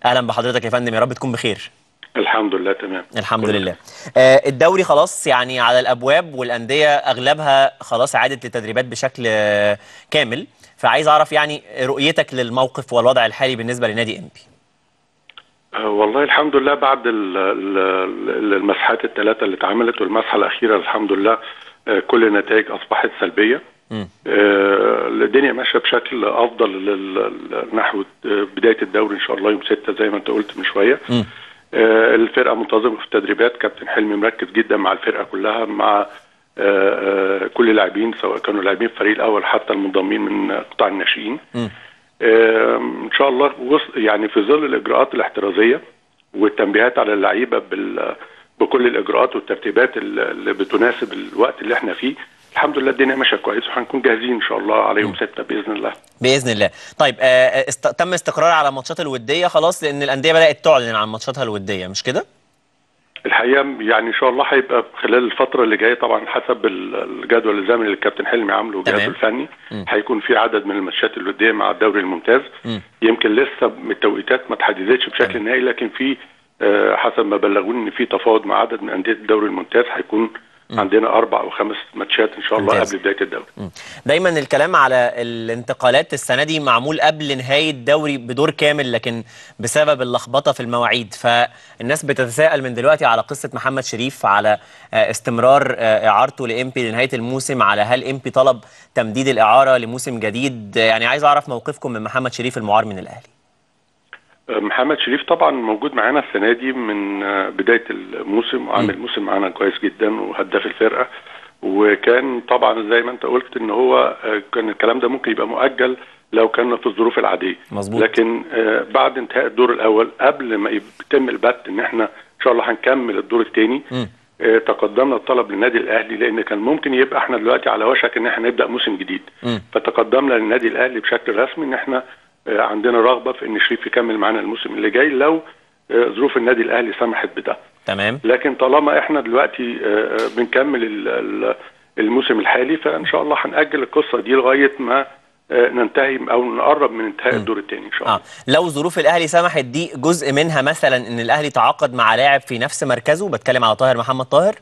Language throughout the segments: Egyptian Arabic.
اهلا بحضرتك يا فندم يا رب تكون بخير الحمد لله تمام الحمد لله آه، الدوري خلاص يعني على الابواب والانديه اغلبها خلاص عادت للتدريبات بشكل آه، كامل فعايز اعرف يعني رؤيتك للموقف والوضع الحالي بالنسبه لنادي انبي آه، والله الحمد لله بعد ال- ال- المسحات الثلاثة اللي اتعملت والمسحة الأخيرة الحمد لله آه، كل النتائج أصبحت سلبية مم. آه، الدنيا ماشية بشكل أفضل لل- ل- نحو آه، بداية الدوري إن شاء الله يوم ستة زي ما أنت قلت من شوية مم. آه، الفرقة منتظمة في التدريبات كابتن حلمي مركز جدا مع الفرقة كلها مع آه، آه، كل اللاعبين سواء كانوا لاعبين الفريق الأول حتى المنضمين من قطاع الناشئين مم. آم، ان شاء الله وص- يعني في ظل الاجراءات الاحترازيه والتنبيهات على اللعيبه بال بكل الاجراءات والترتيبات اللي اللي بتناسب الوقت اللي احنا فيه الحمد لله الدنيا ماشيه كويس وهنكون جاهزين ان شاء الله على يوم 6 باذن الله باذن الله طيب آه، است... تم استقرار على الماتشات الوديه خلاص لان الانديه بدات تعلن عن ماتشاتها الوديه مش كده الحقيقه يعني ان شاء الله هيبقى خلال الفتره اللي جايه طبعا حسب ال- الجدول الزمني اللي الكابتن حلمي عامله والجهاز تمام. الفني مم. هيكون في عدد من الماتشات الوديه مع الدوري الممتاز مم. يمكن لسه التوقيتات ما اتحددتش بشكل نهائي لكن في آه، حسب ما بلغوني ان في تفاوض مع عدد من انديه الدوري الممتاز هيكون عندنا اربع او خمس ماتشات ان شاء الله ممتاز. قبل بدايه الدوري مم. دايما الكلام على الانتقالات السنه دي معمول قبل نهايه الدوري بدور كامل لكن بسبب اللخبطه في المواعيد فالناس بتتساءل من دلوقتي على قصه محمد شريف على آه، استمرار آه، اعارته لامبي لنهايه الموسم على هل امبي طلب تمديد الاعاره لموسم جديد آه، يعني عايز اعرف موقفكم من محمد شريف المعار من الاهلي آه، محمد شريف طبعا موجود معانا السنه دي من آه، بدايه الموسم وعامل موسم معانا كويس جدا وهداف الفرقه وكان طبعا زي ما انت قلت ان هو آه، كان الكلام ده ممكن يبقى مؤجل لو كان في الظروف العاديه مظبوط. لكن آه، بعد انتهاء الدور الاول قبل ما يتم البت ان احنا ان شاء الله هنكمل الدور الثاني مم. آه، تقدمنا الطلب للنادي الاهلي لان كان ممكن يبقى احنا دلوقتي على وشك ان احنا نبدا موسم جديد مم. فتقدمنا للنادي الاهلي بشكل رسمي ان احنا آه، عندنا رغبه في ان شريف يكمل معانا الموسم اللي جاي لو آه، ظروف النادي الاهلي سمحت بده تمام لكن طالما احنا دلوقتي آه، آه، بنكمل ال- ال- الموسم الحالي فان شاء الله هنأجل القصه دي لغايه ما آه، ننتهي او نقرب من انتهاء الدور الثاني ان شاء الله اه لو ظروف الاهلي سمحت دي جزء منها مثلا ان الاهلي تعاقد مع لاعب في نفس مركزه بتكلم على طاهر محمد طاهر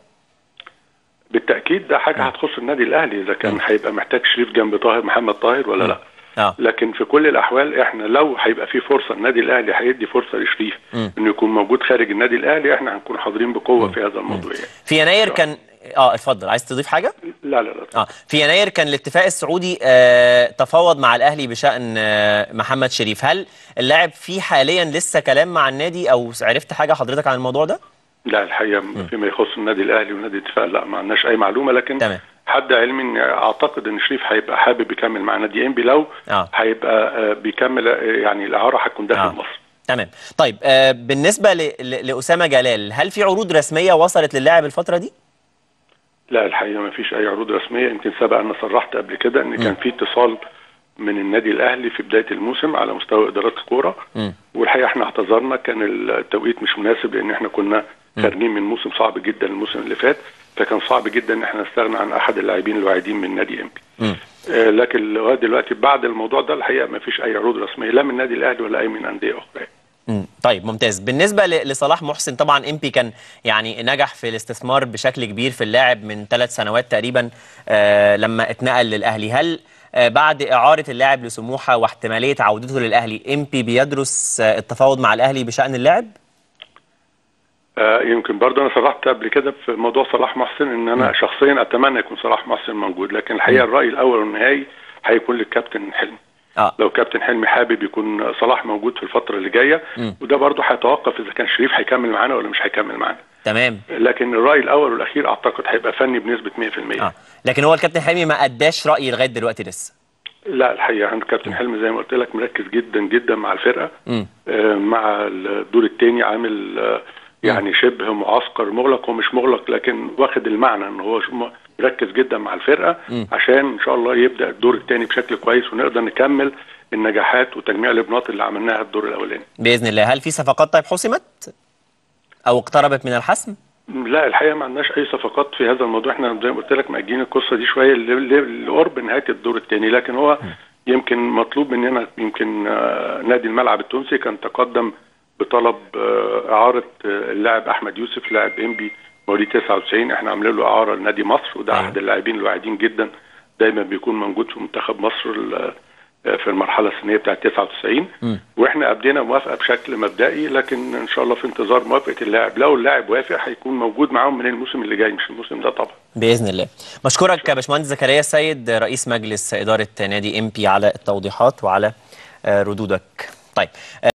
بالتاكيد ده حاجه هتخص النادي الاهلي اذا كان هيبقى محتاج شريف جنب طاهر محمد طاهر ولا لا اه لكن في كل الاحوال احنا لو هيبقى في فرصه النادي الاهلي هيدي فرصه لشريف مم. انه يكون موجود خارج النادي الاهلي احنا هنكون حاضرين بقوه في هذا الموضوع يعني. في يناير كان اه اتفضل عايز تضيف حاجه لا لا لا اه في يناير كان الاتفاق السعودي آه تفاوض مع الاهلي بشان آه محمد شريف هل اللاعب في حاليا لسه كلام مع النادي او عرفت حاجه حضرتك عن الموضوع ده لا الحقيقه فيما يخص النادي الاهلي ونادي الاتفاق لا ما عندناش اي معلومه لكن تمام. حد علمي ان اعتقد ان شريف هيبقى حابب يكمل مع نادي انبي لو اه هيبقى آه، بيكمل آه، يعني الاعاره هتكون داخل آه. مصر تمام طيب آه بالنسبه ل... ل... لاسامه جلال هل في عروض رسميه وصلت للاعب الفتره دي لا الحقيقه ما فيش اي عروض رسميه يمكن سبق انا صرحت قبل كده ان كان في اتصال من النادي الاهلي في بدايه الموسم على مستوى ادارات الكوره مم. والحقيقه احنا اعتذرنا كان التوقيت مش مناسب لان احنا كنا خارجين من موسم صعب جدا الموسم اللي فات فكان صعب جدا ان احنا نستغنى عن احد اللاعبين الواعدين من نادي امبي مم. آه، لكن لغايه دلوقتي بعد الموضوع ده الحقيقه ما فيش اي عروض رسميه لا من النادي الاهلي ولا اي من انديه اخرى مم. طيب ممتاز بالنسبه ل- لصلاح محسن طبعا امبي كان يعني نجح في الاستثمار بشكل كبير في اللاعب من ثلاث سنوات تقريبا آه لما اتنقل للاهلي هل آه بعد اعاره اللاعب لسموحه واحتماليه عودته للاهلي امبي بيدرس آه التفاوض مع الاهلي بشان اللاعب آه، يمكن برضه انا صرحت قبل كده في موضوع صلاح محسن ان انا شخصيا اتمنى يكون صلاح محسن موجود لكن الحقيقه الراي الاول والنهائي هيكون للكابتن حلمي اه لو كابتن حلمي حابب يكون صلاح موجود في الفتره اللي جايه مم. وده برضه هيتوقف اذا كان شريف هيكمل معانا ولا مش هيكمل معانا تمام لكن الراي الاول والاخير اعتقد هيبقى فني بنسبه 100% اه لكن هو الكابتن حلمي ما اداش راي لغايه دلوقتي لسه لا الحقيقه عند كابتن حلمي زي ما قلت لك مركز جدا جدا مع الفرقه مم. آه، مع الدور الثاني عامل آه، يعني شبه معسكر مغلق ومش مغلق لكن واخد المعنى ان هو ش- م- مركز جدا مع الفرقه مم. عشان ان شاء الله يبدا الدور الثاني بشكل كويس ونقدر نكمل النجاحات وتجميع الابناط اللي عملناها الدور الاولاني. باذن الله هل في صفقات طيب حسمت او اقتربت من الحسم لا الحقيقه ما عندناش اي صفقات في هذا الموضوع احنا زي ما قلت لك مأجلين القصه دي شويه ل- ل- لقرب نهايه الدور الثاني لكن هو يمكن مطلوب مننا يمكن آه، نادي الملعب التونسي كان تقدم بطلب آه، اعاره آه، اللاعب احمد يوسف لاعب انبي مواليد 99 احنا عاملين له اعاره لنادي مصر وده أيوة. احد اللاعبين الواعدين جدا دايما بيكون موجود في منتخب مصر ال- آه، في المرحله السنيه بتاعه 99 مم. واحنا قدمنا موافقه بشكل مبدئي لكن ان شاء الله في انتظار موافقه اللاعب لو اللاعب وافق هيكون موجود معاهم من الموسم اللي جاي مش الموسم ده طبعا باذن الله بشكرك يا باشمهندس زكريا السيد رئيس مجلس اداره نادي ام بي على التوضيحات وعلى آه، ردودك طيب